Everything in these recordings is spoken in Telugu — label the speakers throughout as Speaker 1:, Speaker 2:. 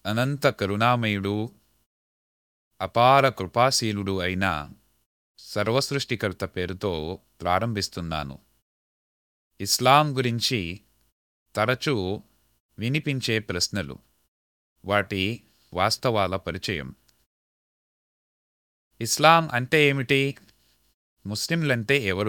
Speaker 1: అనంత కరుణామయుడు అపార కృపాశీలుడు అయిన సర్వసృష్టికర్త పేరుతో ప్రారంభిస్తున్నాను ఇస్లాం గురించి తరచూ వినిపించే ప్రశ్నలు వాటి వాస్తవాల పరిచయం ఇస్లాం అంటే ఏమిటి ముస్లింలంటే ఎవరు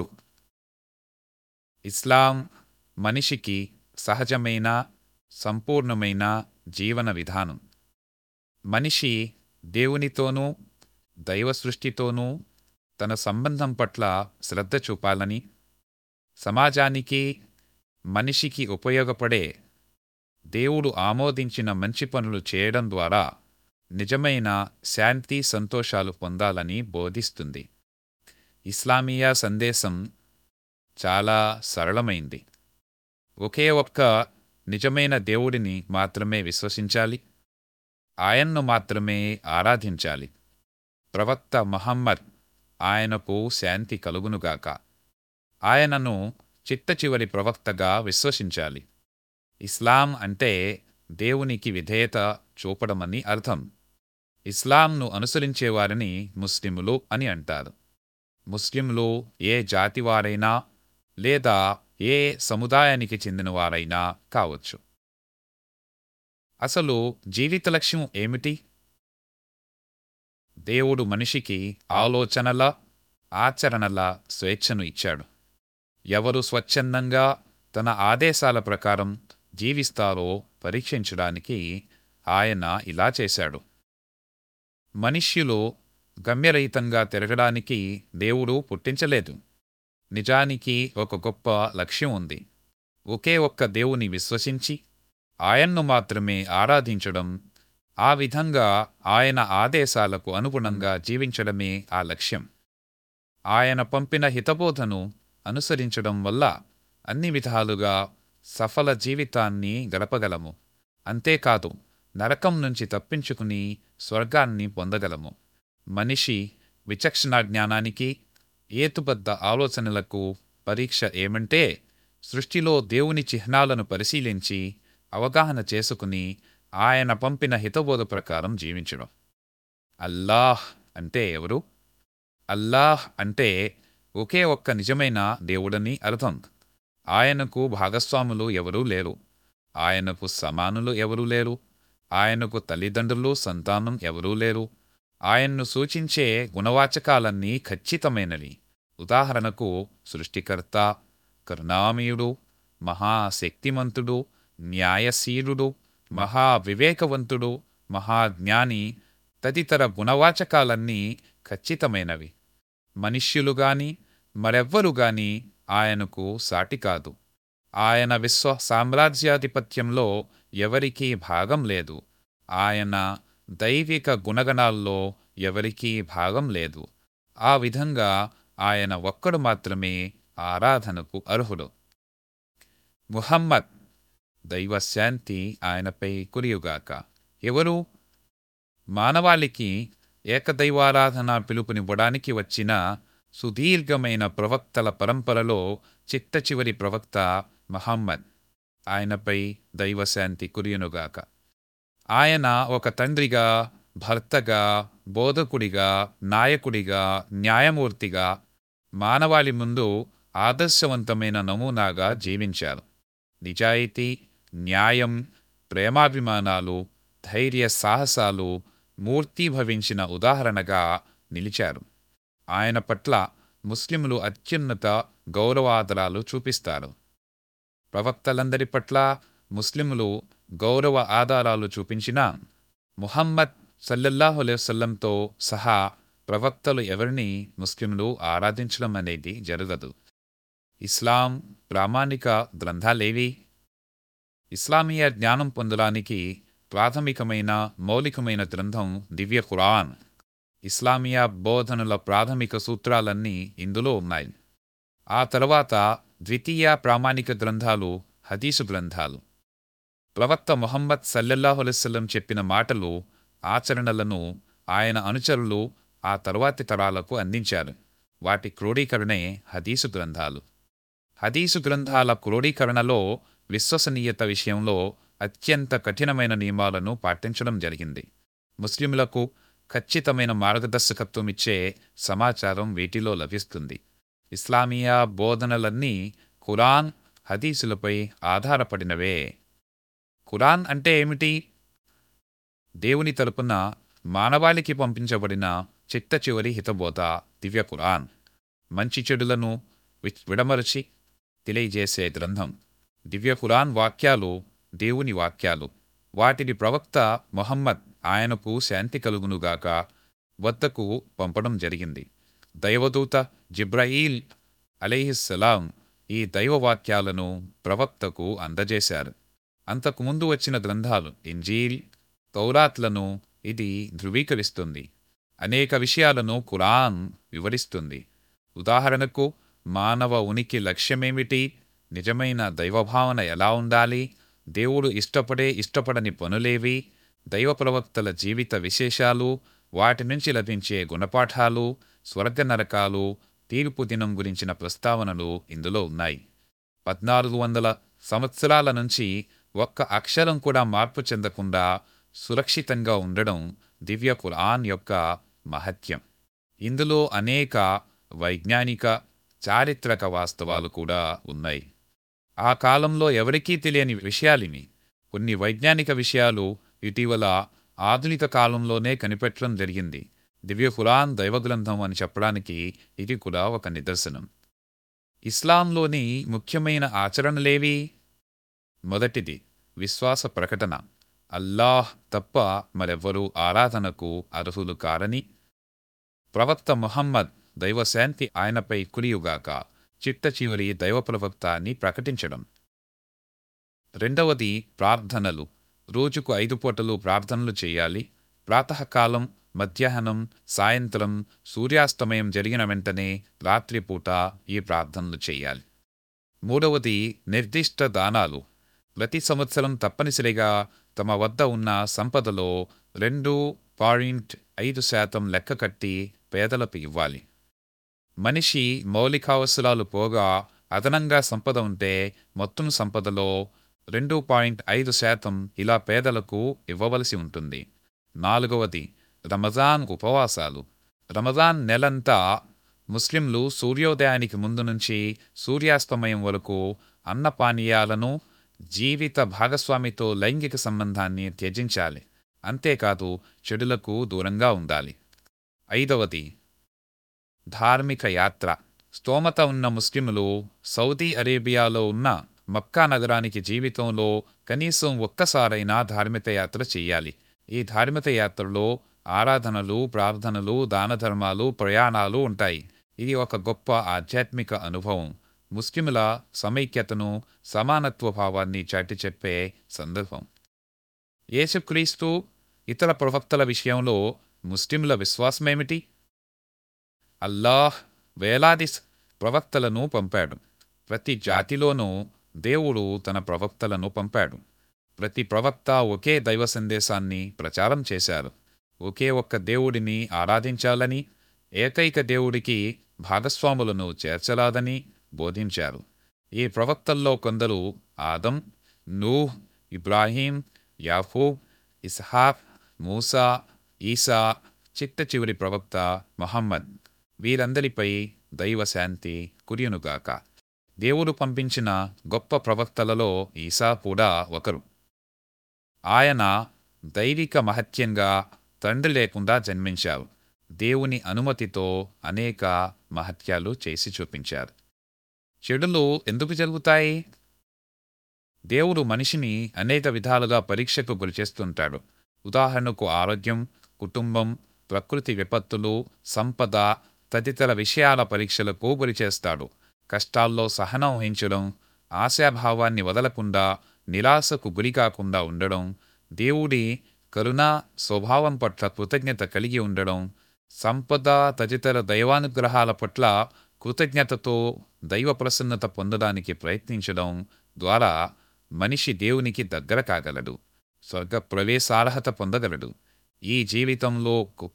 Speaker 1: ఇస్లాం మనిషికి సహజమైన సంపూర్ణమైన జీవన విధానం మనిషి దేవునితోనూ దైవ సృష్టితోనూ తన సంబంధం పట్ల శ్రద్ధ చూపాలని సమాజానికి మనిషికి ఉపయోగపడే దేవుడు ఆమోదించిన మంచి పనులు చేయడం ద్వారా నిజమైన శాంతి సంతోషాలు పొందాలని బోధిస్తుంది ఇస్లామియా సందేశం చాలా సరళమైంది ఒకే ఒక్క నిజమైన దేవుడిని మాత్రమే విశ్వసించాలి ఆయన్ను మాత్రమే ఆరాధించాలి ప్రవక్త మహమ్మద్ ఆయనకు శాంతి కలుగునుగాక ఆయనను చిట్టచివరి ప్రవక్తగా విశ్వసించాలి ఇస్లాం అంటే దేవునికి విధేయత చూపడమని అర్థం ఇస్లాంను అనుసరించేవారిని ముస్లిములు అని అంటారు ముస్లింలు ఏ జాతివారైనా లేదా ఏ సముదాయానికి చెందినవారైనా కావచ్చు అసలు జీవిత లక్ష్యం ఏమిటి దేవుడు మనిషికి ఆలోచనల ఆచరణల స్వేచ్ఛను ఇచ్చాడు ఎవరు స్వచ్ఛందంగా తన ఆదేశాల ప్రకారం జీవిస్తారో పరీక్షించడానికి ఆయన ఇలా చేశాడు మనుష్యులు గమ్యరహితంగా తిరగడానికి దేవుడు పుట్టించలేదు నిజానికి ఒక గొప్ప లక్ష్యం ఉంది ఒకే ఒక్క దేవుని విశ్వసించి ఆయన్ను మాత్రమే ఆరాధించడం ఆ విధంగా ఆయన ఆదేశాలకు అనుగుణంగా జీవించడమే ఆ లక్ష్యం ఆయన పంపిన హితబోధను అనుసరించడం వల్ల అన్ని విధాలుగా సఫల జీవితాన్ని గడపగలము అంతేకాదు నరకం నుంచి తప్పించుకుని స్వర్గాన్ని పొందగలము మనిషి విచక్షణ జ్ఞానానికి ఏతుబద్ధ ఆలోచనలకు పరీక్ష ఏమంటే సృష్టిలో దేవుని చిహ్నాలను పరిశీలించి అవగాహన చేసుకుని ఆయన పంపిన హితబోధ ప్రకారం జీవించడం అల్లాహ్ అంటే ఎవరు అల్లాహ్ అంటే ఒకే ఒక్క నిజమైన దేవుడని అర్థం ఆయనకు భాగస్వాములు ఎవరూ లేరు ఆయనకు సమానులు ఎవరూ లేరు ఆయనకు తల్లిదండ్రులు సంతానం ఎవరూ లేరు ఆయన్ను సూచించే గుణవాచకాలన్నీ ఖచ్చితమైనవి ఉదాహరణకు సృష్టికర్త కరుణామయుడు మహాశక్తిమంతుడు న్యాయశీలుడు మహావివేకవంతుడు మహాజ్ఞాని తదితర గుణవాచకాలన్నీ ఖచ్చితమైనవి మనుష్యులు గాని మరెవ్వరు గాని ఆయనకు సాటి కాదు ఆయన విశ్వ సామ్రాజ్యాధిపత్యంలో ఎవరికీ భాగం లేదు ఆయన దైవిక గుణగణాల్లో ఎవరికీ భాగం లేదు ఆ విధంగా ఆయన ఒక్కడు మాత్రమే ఆరాధనకు అర్హుడు ముహమ్మద్ దైవశాంతి ఆయనపై కురియుగాక ఎవరు మానవాళికి ఏకదైవారాధన పిలుపునివ్వడానికి వచ్చిన సుదీర్ఘమైన ప్రవక్తల పరంపరలో చిట్ట చివరి ప్రవక్త మహమ్మద్ ఆయనపై దైవశాంతి కురియునుగాక ఆయన ఒక తండ్రిగా భర్తగా బోధకుడిగా నాయకుడిగా న్యాయమూర్తిగా మానవాళి ముందు ఆదర్శవంతమైన నమూనాగా జీవించారు నిజాయితీ న్యాయం ప్రేమాభిమానాలు ధైర్య సాహసాలు మూర్తీభవించిన ఉదాహరణగా నిలిచారు ఆయన పట్ల ముస్లింలు అత్యున్నత గౌరవాదరాలు చూపిస్తారు ప్రవక్తలందరి పట్ల ముస్లింలు గౌరవ ఆధారాలు చూపించిన ముహమ్మద్ సల్లల్లాహు అలైవల్లంతో సహా ప్రవక్తలు ఎవరిని ముస్లింలు ఆరాధించడం అనేది జరగదు ఇస్లాం ప్రామాణిక గ్రంథాలేవి ఇస్లామీయ జ్ఞానం పొందడానికి ప్రాథమికమైన మౌలికమైన గ్రంథం దివ్య ఖురాన్ ఇస్లామియా బోధనల ప్రాథమిక సూత్రాలన్నీ ఇందులో ఉన్నాయి ఆ తర్వాత ద్వితీయ ప్రామాణిక గ్రంథాలు హదీసు గ్రంథాలు ప్రవక్త మొహమ్మద్ సల్లల్లాహు అలెస్లం చెప్పిన మాటలు ఆచరణలను ఆయన అనుచరులు ఆ తరువాతి తరాలకు అందించారు వాటి క్రోడీకరణే హదీసు గ్రంథాలు హదీసు గ్రంథాల క్రోడీకరణలో విశ్వసనీయత విషయంలో అత్యంత కఠినమైన నియమాలను పాటించడం జరిగింది ముస్లింలకు ఖచ్చితమైన మార్గదర్శకత్వం ఇచ్చే సమాచారం వీటిలో లభిస్తుంది ఇస్లామియా బోధనలన్నీ ఖురాన్ హదీసులపై ఆధారపడినవే ఖురాన్ అంటే ఏమిటి దేవుని తరపున మానవాళికి పంపించబడిన చిట్ట చివరి హితబోధ దివ్య ఖురాన్ మంచి చెడులను వి- విడమరచి తెలియజేసే గ్రంథం దివ్య ఖురాన్ వాక్యాలు దేవుని వాక్యాలు వాటిని ప్రవక్త మొహమ్మద్ ఆయనకు శాంతి కలుగునుగాక వద్దకు పంపడం జరిగింది దైవదూత జిబ్రాయిల్ అలైహిస్సలాం ఈ దైవవాక్యాలను ప్రవక్తకు అందజేశారు అంతకుముందు వచ్చిన గ్రంథాలు ఇంజీల్ తౌరాత్లను ఇది ధృవీకరిస్తుంది అనేక విషయాలను ఖురాన్ వివరిస్తుంది ఉదాహరణకు మానవ ఉనికి లక్ష్యమేమిటి నిజమైన దైవభావన ఎలా ఉండాలి దేవుడు ఇష్టపడే ఇష్టపడని పనులేవి దైవ ప్రవక్తల జీవిత విశేషాలు వాటి నుంచి లభించే గుణపాఠాలు స్వర్గ నరకాలు తీర్పు దినం గురించిన ప్రస్తావనలు ఇందులో ఉన్నాయి పద్నాలుగు వందల సంవత్సరాల నుంచి ఒక్క అక్షరం కూడా మార్పు చెందకుండా సురక్షితంగా ఉండడం దివ్య ఖురాన్ యొక్క మహత్యం ఇందులో అనేక వైజ్ఞానిక చారిత్రక వాస్తవాలు కూడా ఉన్నాయి ఆ కాలంలో ఎవరికీ తెలియని విషయాలివి కొన్ని వైజ్ఞానిక విషయాలు ఇటీవల ఆధునిక కాలంలోనే కనిపెట్టడం జరిగింది దివ్య ఖురాన్ దైవగ్రంథం అని చెప్పడానికి ఇది కూడా ఒక నిదర్శనం ఇస్లాంలోని ముఖ్యమైన ఆచరణలేవి మొదటిది విశ్వాస ప్రకటన అల్లాహ్ తప్ప మరెవ్వరూ ఆరాధనకు అర్హులు కారని ప్రవక్త ముహమ్మద్ దైవశాంతి ఆయనపై కురియుగాక చిట్ట చివరి దైవ ప్రవక్త అని ప్రకటించడం రెండవది ప్రార్థనలు రోజుకు ఐదు పూటలు ప్రార్థనలు చేయాలి ప్రాతకాలం మధ్యాహ్నం సాయంత్రం సూర్యాస్తమయం జరిగిన వెంటనే రాత్రిపూట ఈ ప్రార్థనలు చేయాలి మూడవది నిర్దిష్ట దానాలు ప్రతి సంవత్సరం తప్పనిసరిగా తమ వద్ద ఉన్న సంపదలో రెండు పాయింట్ ఐదు శాతం లెక్క కట్టి పేదలకు ఇవ్వాలి మనిషి మౌలికావసరాలు పోగా అదనంగా సంపద ఉంటే మొత్తం సంపదలో రెండు పాయింట్ ఐదు శాతం ఇలా పేదలకు ఇవ్వవలసి ఉంటుంది నాలుగవది రమజాన్ ఉపవాసాలు రమజాన్ నెలంతా ముస్లింలు సూర్యోదయానికి ముందు నుంచి సూర్యాస్తమయం వరకు అన్నపానీయాలను జీవిత భాగస్వామితో లైంగిక సంబంధాన్ని త్యజించాలి అంతేకాదు చెడులకు దూరంగా ఉండాలి ఐదవది ధార్మిక యాత్ర స్తోమత ఉన్న ముస్లింలు సౌదీ అరేబియాలో ఉన్న మక్కా నగరానికి జీవితంలో కనీసం ఒక్కసారైనా ధార్మిక యాత్ర చేయాలి ఈ ధార్మిక యాత్రలో ఆరాధనలు ప్రార్థనలు దానధర్మాలు ప్రయాణాలు ఉంటాయి ఇది ఒక గొప్ప ఆధ్యాత్మిక అనుభవం ముస్లింల సమైక్యతను సమానత్వ భావాన్ని చాటి చెప్పే సందర్భం యేసుక్రీస్తు ఇతర ప్రవక్తల విషయంలో ముస్లింల విశ్వాసమేమిటి అల్లాహ్ వేలాది స- ప్రవక్తలను పంపాడు ప్రతి జాతిలోనూ దేవుడు తన ప్రవక్తలను పంపాడు ప్రతి ప్రవక్త ఒకే దైవ సందేశాన్ని ప్రచారం చేశారు ఒకే ఒక్క దేవుడిని ఆరాధించాలని ఏకైక దేవుడికి భాగస్వాములను చేర్చరాదని బోధించారు ఈ ప్రవక్తల్లో కొందరు ఆదం నూహ్ ఇబ్రాహీం యాఫూబ్ ఇస్హాక్ మూసా ఈసా చిట్ట చివరి ప్రవక్త మహమ్మద్ వీరందరిపై దైవశాంతి కురియునుగాక దేవుడు పంపించిన గొప్ప ప్రవక్తలలో ఈసా కూడా ఒకరు ఆయన దైవిక మహత్యంగా తండ్రి లేకుండా జన్మించారు దేవుని అనుమతితో అనేక మహత్యాలు చేసి చూపించారు చెడులు ఎందుకు జరుగుతాయి దేవుడు మనిషిని అనేక విధాలుగా పరీక్షకు గురిచేస్తుంటాడు ఉదాహరణకు ఆరోగ్యం కుటుంబం ప్రకృతి విపత్తులు సంపద తదితర విషయాల పరీక్షలకు గురిచేస్తాడు కష్టాల్లో సహనం వహించడం ఆశాభావాన్ని వదలకుండా నిరాశకు గురికాకుండా ఉండడం దేవుడి కరుణ స్వభావం పట్ల కృతజ్ఞత కలిగి ఉండడం సంపద తదితర దైవానుగ్రహాల పట్ల కృతజ్ఞతతో దైవ ప్రసన్నత పొందడానికి ప్రయత్నించడం ద్వారా మనిషి దేవునికి దగ్గర కాగలడు స్వర్గ ప్రవేశార్హత పొందగలడు ఈ జీవితంలో కు-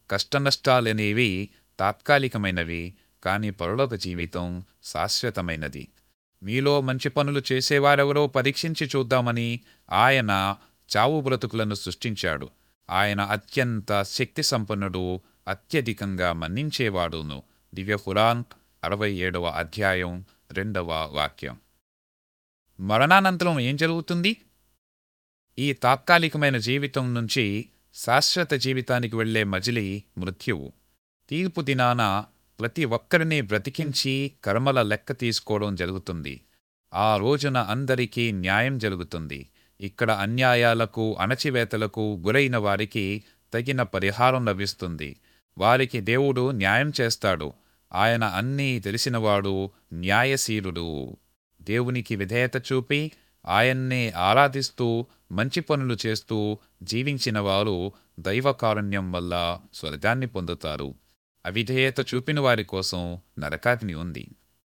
Speaker 1: కష్టనష్టాలనేవి తాత్కాలికమైనవి కానీ పరలోక జీవితం శాశ్వతమైనది మీలో మంచి పనులు చేసేవారెవరో పరీక్షించి చూద్దామని ఆయన చావు బ్రతుకులను సృష్టించాడు ఆయన అత్యంత శక్తి సంపన్నుడు అత్యధికంగా మన్నించేవాడును దివ్య పురాణ్ అరవై ఏడవ అధ్యాయం రెండవ వాక్యం మరణానంతరం ఏం జరుగుతుంది ఈ తాత్కాలికమైన జీవితం నుంచి శాశ్వత జీవితానికి వెళ్లే మజిలి మృత్యువు తీర్పు దినాన ప్రతి ఒక్కరిని బ్రతికించి కర్మల లెక్క తీసుకోవడం జరుగుతుంది ఆ రోజున అందరికీ న్యాయం జరుగుతుంది ఇక్కడ అన్యాయాలకు అణచివేతలకు గురైన వారికి తగిన పరిహారం లభిస్తుంది వారికి దేవుడు న్యాయం చేస్తాడు ఆయన అన్నీ తెలిసినవాడు న్యాయశీలుడు దేవునికి విధేయత చూపి ఆయన్నే ఆరాధిస్తూ మంచి పనులు చేస్తూ జీవించిన వారు దైవకారుణ్యం వల్ల స్వర్గాన్ని పొందుతారు అవిధేయత చూపిన వారి కోసం నరకాగ్ని ఉంది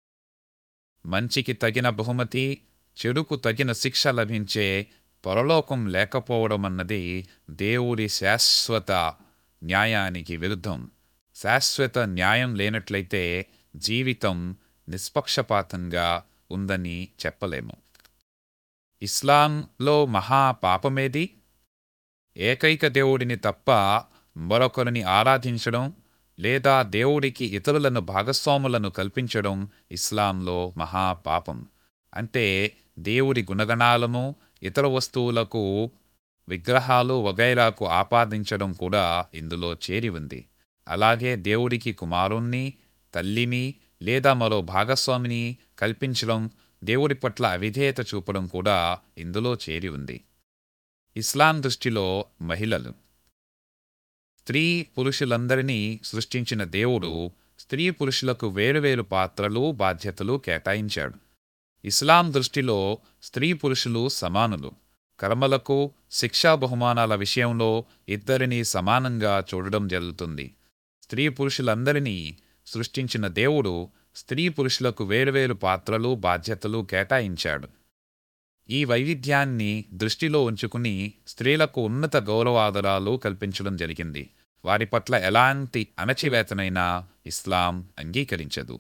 Speaker 1: మంచికి తగిన బహుమతి చెడుకు తగిన శిక్ష లభించే పరలోకం లేకపోవడం అన్నది దేవుడి శాశ్వత న్యాయానికి విరుద్ధం శాశ్వత న్యాయం లేనట్లయితే జీవితం నిష్పక్షపాతంగా ఉందని చెప్పలేము ఇస్లాంలో మహా పాపమేది ఏకైక దేవుడిని తప్ప మరొకరిని ఆరాధించడం లేదా దేవుడికి ఇతరులను భాగస్వాములను కల్పించడం ఇస్లాంలో మహాపాపం అంటే దేవుడి గుణగణాలను ఇతర వస్తువులకు విగ్రహాలు వగైరాకు ఆపాదించడం కూడా ఇందులో చేరి ఉంది అలాగే దేవుడికి కుమారుణ్ణి తల్లిని లేదా మరో భాగస్వామిని కల్పించడం దేవుడి పట్ల అవిధేయత చూపడం కూడా ఇందులో చేరి ఉంది ఇస్లాం దృష్టిలో మహిళలు స్త్రీ పురుషులందరినీ సృష్టించిన దేవుడు స్త్రీ పురుషులకు వేరువేరు పాత్రలు బాధ్యతలు కేటాయించాడు ఇస్లాం దృష్టిలో స్త్రీ పురుషులు సమానులు కర్మలకు శిక్షా బహుమానాల విషయంలో ఇద్దరిని సమానంగా చూడడం జరుగుతుంది స్త్రీ పురుషులందరినీ సృష్టించిన దేవుడు స్త్రీ పురుషులకు వేరువేరు పాత్రలు బాధ్యతలు కేటాయించాడు ఈ వైవిధ్యాన్ని దృష్టిలో ఉంచుకుని స్త్రీలకు ఉన్నత గౌరవాదరాలు కల్పించడం జరిగింది వారి పట్ల ఎలాంటి అణచివేతనైనా ఇస్లాం అంగీకరించదు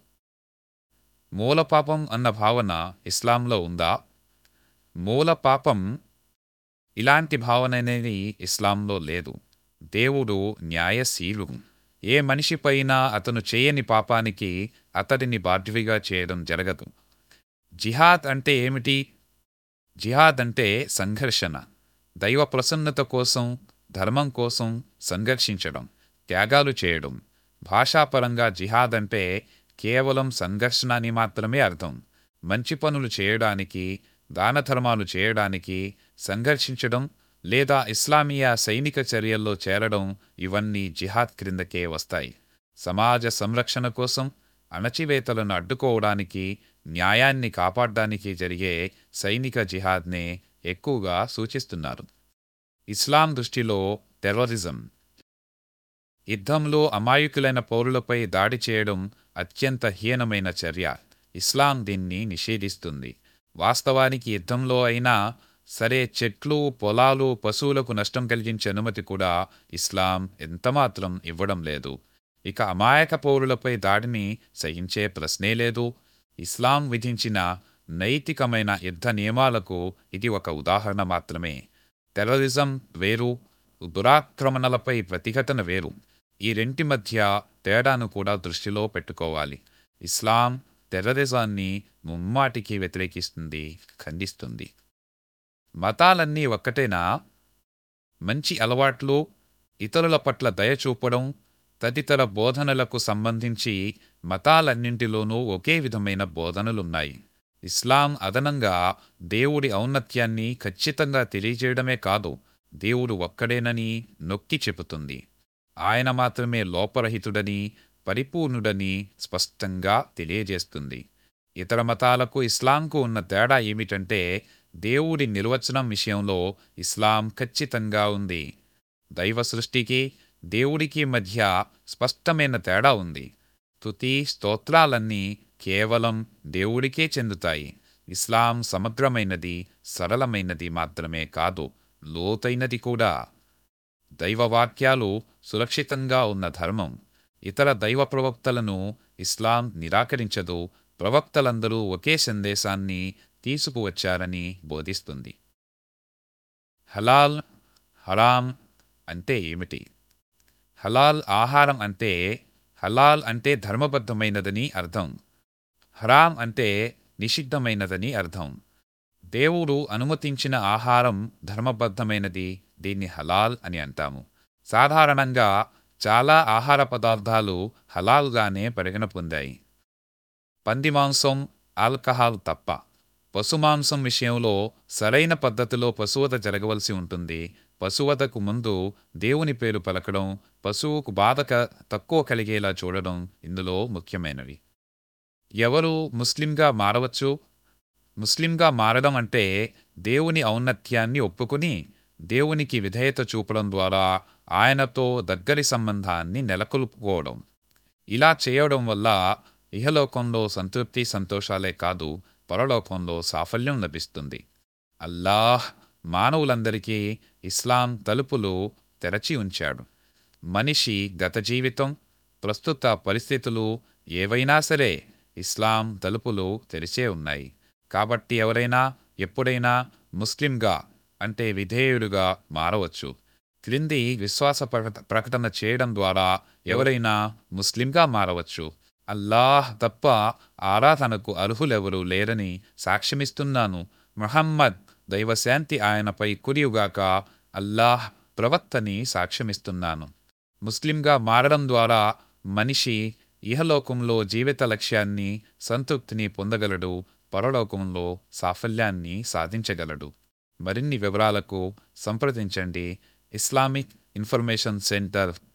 Speaker 1: మూలపాపం అన్న భావన ఇస్లాంలో ఉందా మూల పాపం ఇలాంటి భావన అనేది ఇస్లాంలో లేదు దేవుడు న్యాయశీలు ఏ మనిషిపైనా అతను చేయని పాపానికి అతడిని బాధ్యవిగా చేయడం జరగదు జిహాద్ అంటే ఏమిటి జిహాద్ అంటే సంఘర్షణ దైవ ప్రసన్నత కోసం ధర్మం కోసం సంఘర్షించడం త్యాగాలు చేయడం భాషాపరంగా జిహాద్ అంటే కేవలం సంఘర్షణ అని మాత్రమే అర్థం మంచి పనులు చేయడానికి దాన ధర్మాలు చేయడానికి సంఘర్షించడం లేదా ఇస్లామియా సైనిక చర్యల్లో చేరడం ఇవన్నీ జిహాద్ క్రిందకే వస్తాయి సమాజ సంరక్షణ కోసం అణచివేతలను అడ్డుకోవడానికి న్యాయాన్ని కాపాడడానికి జరిగే సైనిక జిహాద్నే ఎక్కువగా సూచిస్తున్నారు ఇస్లాం దృష్టిలో టెర్రరిజం యుద్ధంలో అమాయకులైన పౌరులపై దాడి చేయడం అత్యంత హీనమైన చర్య ఇస్లాం దీన్ని నిషేధిస్తుంది వాస్తవానికి యుద్ధంలో అయినా సరే చెట్లు పొలాలు పశువులకు నష్టం కలిగించే అనుమతి కూడా ఇస్లాం ఎంతమాత్రం ఇవ్వడం లేదు ఇక అమాయక పౌరులపై దాడిని సహించే ప్రశ్నే లేదు ఇస్లాం విధించిన నైతికమైన యుద్ధ నియమాలకు ఇది ఒక ఉదాహరణ మాత్రమే టెర్రరిజం వేరు దురాక్రమణలపై ప్రతిఘటన వేరు ఈ రెంటి మధ్య తేడాను కూడా దృష్టిలో పెట్టుకోవాలి ఇస్లాం టెర్రరిజాన్ని ముమ్మాటికి వ్యతిరేకిస్తుంది ఖండిస్తుంది మతాలన్నీ ఒక్కటేనా మంచి అలవాట్లు ఇతరుల పట్ల దయ చూపడం తదితర బోధనలకు సంబంధించి మతాలన్నింటిలోనూ ఒకే విధమైన బోధనలున్నాయి ఇస్లాం అదనంగా దేవుడి ఔన్నత్యాన్ని ఖచ్చితంగా తెలియజేయడమే కాదు దేవుడు ఒక్కడేనని నొక్కి చెబుతుంది ఆయన మాత్రమే లోపరహితుడని పరిపూర్ణుడని స్పష్టంగా తెలియజేస్తుంది ఇతర మతాలకు ఇస్లాంకు ఉన్న తేడా ఏమిటంటే దేవుడి నిర్వచనం విషయంలో ఇస్లాం ఖచ్చితంగా ఉంది దైవ సృష్టికి దేవుడికి మధ్య స్పష్టమైన తేడా ఉంది తుతి స్తోత్రాలన్నీ కేవలం దేవుడికే చెందుతాయి ఇస్లాం సమగ్రమైనది సరళమైనది మాత్రమే కాదు లోతైనది కూడా దైవవాక్యాలు సురక్షితంగా ఉన్న ధర్మం ఇతర దైవ ప్రవక్తలను ఇస్లాం నిరాకరించదు ప్రవక్తలందరూ ఒకే సందేశాన్ని తీసుకువచ్చారని బోధిస్తుంది హలాల్ హరాం అంటే ఏమిటి హలాల్ ఆహారం అంటే హలాల్ అంటే ధర్మబద్ధమైనదని అర్థం హరాం అంటే నిషిద్ధమైనదని అర్థం దేవుడు అనుమతించిన ఆహారం ధర్మబద్ధమైనది దీన్ని హలాల్ అని అంటాము సాధారణంగా చాలా ఆహార పదార్థాలు హలాల్గానే పరిగణ పొందాయి పంది మాంసం ఆల్కహాల్ తప్ప పశుమాంసం విషయంలో సరైన పద్ధతిలో పశువత జరగవలసి ఉంటుంది పశువతకు ముందు దేవుని పేరు పలకడం పశువుకు బాధ తక్కువ కలిగేలా చూడడం ఇందులో ముఖ్యమైనవి ఎవరు ముస్లింగా మారవచ్చు ముస్లింగా మారడం అంటే దేవుని ఔన్నత్యాన్ని ఒప్పుకుని దేవునికి విధేయత చూపడం ద్వారా ఆయనతో దగ్గరి సంబంధాన్ని నెలకొల్పుకోవడం ఇలా చేయడం వల్ల ఇహలోకంలో సంతృప్తి సంతోషాలే కాదు పరలోకంలో సాఫల్యం లభిస్తుంది అల్లాహ్ మానవులందరికీ ఇస్లాం తలుపులు తెరచి ఉంచాడు మనిషి గత జీవితం ప్రస్తుత పరిస్థితులు ఏవైనా సరే ఇస్లాం తలుపులు తెరిచే ఉన్నాయి కాబట్టి ఎవరైనా ఎప్పుడైనా ముస్లింగా అంటే విధేయుడుగా మారవచ్చు క్రింది విశ్వాస ప్రకట- ప్రకటన చేయడం ద్వారా ఎవరైనా ముస్లింగా మారవచ్చు అల్లాహ్ తప్ప ఆరాధనకు అర్హులెవరూ లేరని సాక్ష్యమిస్తున్నాను ముహమ్మద్ దైవశాంతి ఆయనపై కురియుగాక అల్లాహ్ ప్రవక్తని సాక్ష్యమిస్తున్నాను ముస్లింగా మారడం ద్వారా మనిషి ఇహలోకంలో జీవిత లక్ష్యాన్ని సంతృప్తిని పొందగలడు పరలోకంలో సాఫల్యాన్ని సాధించగలడు మరిన్ని వివరాలకు సంప్రదించండి ఇస్లామిక్ ఇన్ఫర్మేషన్ సెంటర్